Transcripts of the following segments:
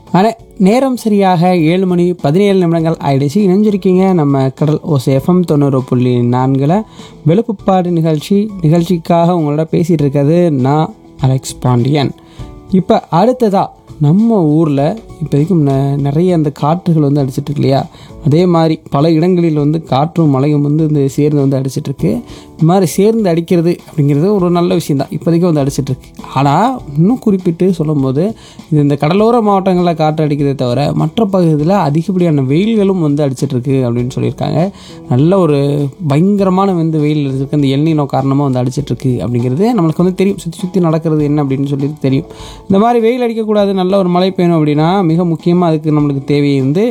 ஆனால் நேரம் சரியாக ஏழு மணி பதினேழு நிமிடங்கள் ஆயிடுச்சு இணைஞ்சிருக்கீங்க நம்ம கடல் ஓசை எஃப்எம் தொண்ணூறு புள்ளி நான்கில் வெளுப்புப்பாடு நிகழ்ச்சி நிகழ்ச்சிக்காக உங்களோட பேசிகிட்டு இருக்கிறது நான் அலெக்ஸ் பாண்டியன் இப்போ அடுத்ததா நம்ம ஊரில் இப்போதைக்கும் ந- நிறைய அந்த காற்றுகள் வந்து அடிச்சிட்டு இருக்கு இல்லையா அதே மாதிரி பல இடங்களில் வந்து காற்றும் மழையும் வந்து இந்த சேர்ந்து வந்து அடிச்சிட்டு இருக்கு இந்த மாதிரி சேர்ந்து அடிக்கிறது அப்படிங்கிறது ஒரு நல்ல விஷயம் தான் இப்போதைக்கு வந்து அடிச்சிட்டு இருக்கு ஆனால் இன்னும் குறிப்பிட்டு சொல்லும்போது இது இந்த கடலோர மாவட்டங்களில் காற்று அடிக்கிறதே தவிர மற்ற பகுதியில் அதிகப்படியான வெயில்களும் வந்து அடிச்சிட்டு இருக்கு அப்படின்னு சொல்லியிருக்காங்க நல்ல ஒரு பயங்கரமான வந்து வெயில் இருக்கு இந்த எல்னினோ காரணமாக வந்து அடிச்சிட்டு இருக்கு அப்படிங்கிறது நம்மளுக்கு வந்து தெரியும் சுற்றி சுற்றி நடக்கிறது என்ன அப்படின்னு சொல்லி தெரியும் இந்த மாதிரி வெயில் அடிக்கக்கூடாது நல்ல ஒரு மழை பெய்யணும் அப்படின்னா மிக முக்கியமாக அதுக்கு நம்மளுக்கு தேவை வந்து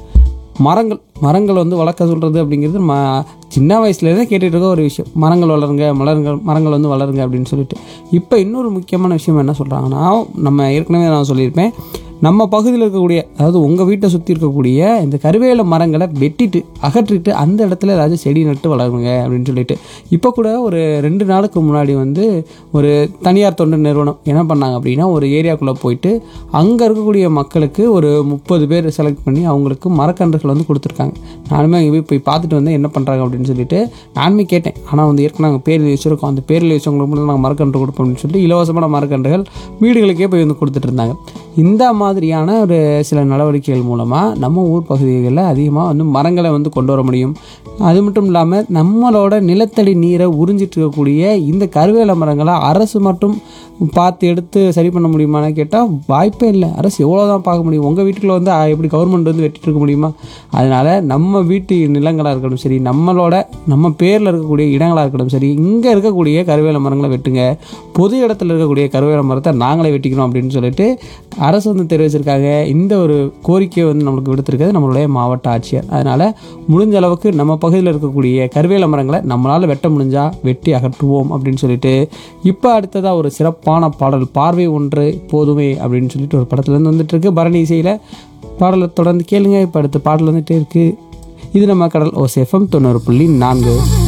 மரங்கள் மரங்கள் வந்து வளர்க்க சொல்கிறது அப்படிங்கிறது நம்ம சின்ன வயசுலேருந்தே கேட்டுட்டு இருக்க ஒரு விஷயம் மரங்கள் வளருங்க மலருங்கள் மரங்கள் வந்து வளருங்க அப்படின்னு சொல்லிட்டு இப்போ இன்னொரு முக்கியமான விஷயம் என்ன சொல்கிறாங்கன்னா நம்ம ஏற்கனவே நான் சொல்லியிருப்பேன் நம்ம பகுதியில் இருக்கக்கூடிய அதாவது உங்கள் வீட்டை சுற்றி இருக்கக்கூடிய இந்த கருவேல மரங்களை வெட்டிட்டு அகற்றிட்டு அந்த இடத்துல ஏதாச்சும் செடி நட்டு வளருங்க அப்படின்னு சொல்லிட்டு இப்போ கூட ஒரு ரெண்டு நாளுக்கு முன்னாடி வந்து ஒரு தனியார் தொண்டு நிறுவனம் என்ன பண்ணாங்க அப்படின்னா ஒரு ஏரியாக்குள்ளே போயிட்டு அங்கே இருக்கக்கூடிய மக்களுக்கு ஒரு முப்பது பேர் செலக்ட் பண்ணி அவங்களுக்கு மரக்கன்றுகள் வந்து கொடுத்துருக்காங்க நானுமே அங்கே போய் போய் பார்த்துட்டு வந்து என்ன பண்ணுறாங்க அப்படின்னு சொல்லிட்டு நானுமே கேட்டேன் ஆனால் வந்து ஏற்கனவே நாங்கள் பேர் வச்சுருக்கோம் அந்த பேரில் வச்சவங்களுக்கு மட்டும் நாங்கள் மரக்கன்று கொடுப்போம் அப்படின்னு சொல்லிட்டு இலவசமான மரக்கன்றுகள் வீடுகளுக்கே போய் வந்து கொடுத்துட்டு இருந்தாங்க இந்த மாதிரியான ஒரு சில நடவடிக்கைகள் மூலமாக நம்ம ஊர் பகுதிகளில் அதிகமாக வந்து மரங்களை வந்து கொண்டு வர முடியும் அது மட்டும் இல்லாமல் நம்மளோட நிலத்தடி நீரை உறிஞ்சிட்டு இருக்கக்கூடிய இந்த கருவேல மரங்களை அரசு மட்டும் பார்த்து எடுத்து சரி பண்ண முடியுமான்னு கேட்டால் வாய்ப்பே இல்லை அரசு எவ்வளோ தான் பார்க்க முடியும் உங்கள் வீட்டுக்குள்ள வந்து ஆ, எப்படி கவர்மெண்ட் வந்து வெட்டிட்டு இருக்க முடியுமா அதனால் நம்ம வீட்டு நிலங்களாக இருக்கட்டும் சரி நம்மளோட நம்ம பேரில் இருக்கக்கூடிய இடங்களாக இருக்கட்டும் சரி இங்கே இருக்கக்கூடிய கருவேல மரங்களை வெட்டுங்க பொது இடத்துல இருக்கக்கூடிய கருவேல மரத்தை நாங்களே வெட்டிக்கிறோம் அப்படின்னு சொல்லிட்டு அரசு வந்து தெரிவிச்சிருக்காங்க இந்த ஒரு கோரிக்கையை வந்து நம்மளுக்கு விடுத்திருக்கிறது நம்மளுடைய மாவட்ட ஆட்சியர் அதனால் முடிஞ்ச அளவுக்கு நம்ம பகுதியில் இருக்கக்கூடிய கருவேல மரங்களை நம்மளால் வெட்ட முடிஞ்சால் வெட்டி அகற்றுவோம் அப்படின்னு சொல்லிட்டு இப்போ அடுத்ததாக ஒரு சிறப்பான பாடல் பார்வை ஒன்று போதுமே அப்படின்னு சொல்லிட்டு ஒரு படத்துலேருந்து வந்துட்டு இருக்கு பரணி இசையில் பாடலை தொடர்ந்து கேளுங்க இப்போ அடுத்த பாடல் வந்துட்டே இருக்கு இது நம்ம கடல் ஓசேஃபம் தொண்ணூறு புள்ளி நான்கு